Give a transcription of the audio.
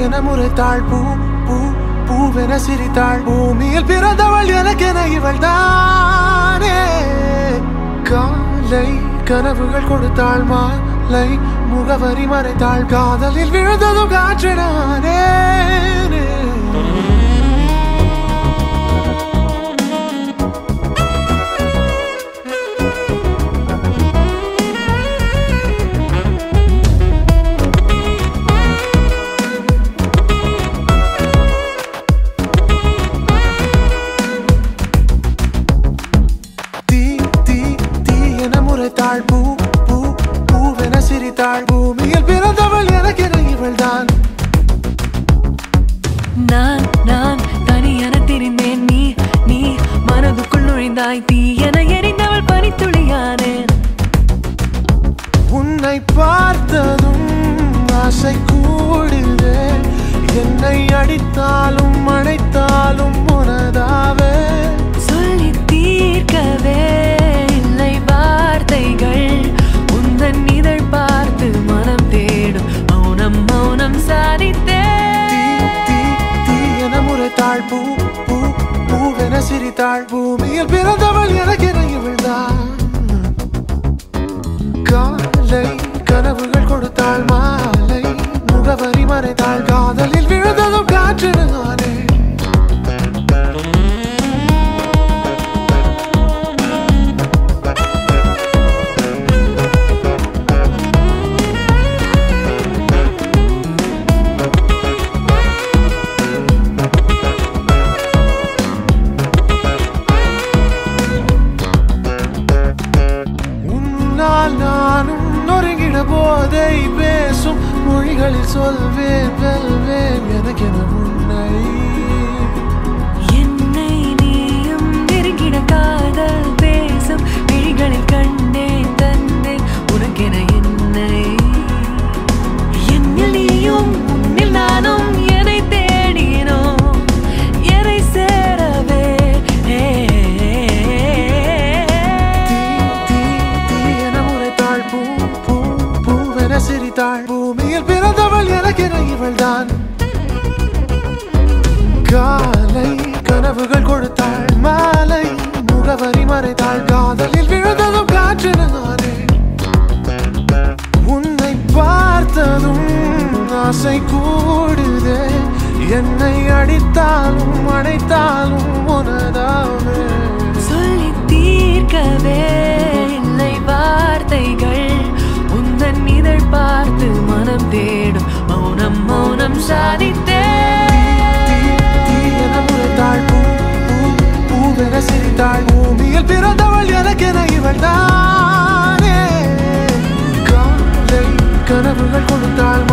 என முறைத்தாள் பூ பூ பூவென சிரித்தாள் பூமியில் பிறந்தவள் எனக்கென இவள் தானே காலை கனவுகள் கொடுத்தாள் மாலை முகவரி மறைத்தாள் காதலில் விழுந்ததும் காற்று நானே தீ தீ தீ என முறைத்தாள் பூ பூ பூவென சிரித்தாள் பூமியில் பிறந்தவள் எனக்கென இவள் தான் நான் நான் தனியென திரிந்தேன் நீ நீ மனதுக்குள் நுழைந்தாய் தீயென எரிந்தவள் பனித்துளியானேன் உன்னை பார்த்ததும் ஆசை கூடுதே என்னை அடித்தாலும் அணைத்தாலும் உனதாவே சொல்லி தீர்க்கவே இல்லை வார்த்தைகள் உந்தன் இதழ் பார்த்து மனம் தேடும் மௌனம் மௌனம் தீ சாதித்தே தீ தீ என முறைத்தாள் பூ பூ பூவென சிரித்தாள் பூமியில் பிறந்தவள் எனக்கென இவள் தான் காலை கனவுகள் கொடுத்தாள் மாலை முகவரி மறைத்தாள் காதலில் விழுந்ததும் காற்று நானே உன்னால் நானும் நொறுங்கிட போதை பேசும் மொழிகளில் சொல்வேன் வெல்வேன் எனக்கென உன்னை என்னை நீயும் நெருங்கிட காதல் பேசும் விழிகளில் கண்டேன் தந்தேன் உனக்கென என்னை என்னில் நீயும் உன்னில் நானும் என்னை தேடினோம் என்னை சேரவே ஏ, தீ தீ என முறைத்தாள் பூ பூ பூவென சிரித்தாள் பூமியில் பிறந்தவள் எனக்கென இவள் தான் காலை கனவுகள் கொடுத்தாள் மாலை முகவரி மறைத்தாள் காதலில் விழுந்ததும் காற்று நானே உன்னை பார்த்ததும் ஆசை கூடுதே என்னை அடித்தாலும் அணைத்தாலும் உனதாவே சொல்லி தீர்க்கவே இல்லை வார்த்தைகள் உந்தன் இதழ் பார்த்து மனம் தேடும் மௌனம் மௌனம் சாதித்தே தீ தீ என முறைத்தாள் பூ பூ பூவென சிரித்தாள் பூமியில் பிறந்தவள் எனக்கென இவள் தானே காலை கனவுகள் கொடுத்தாள்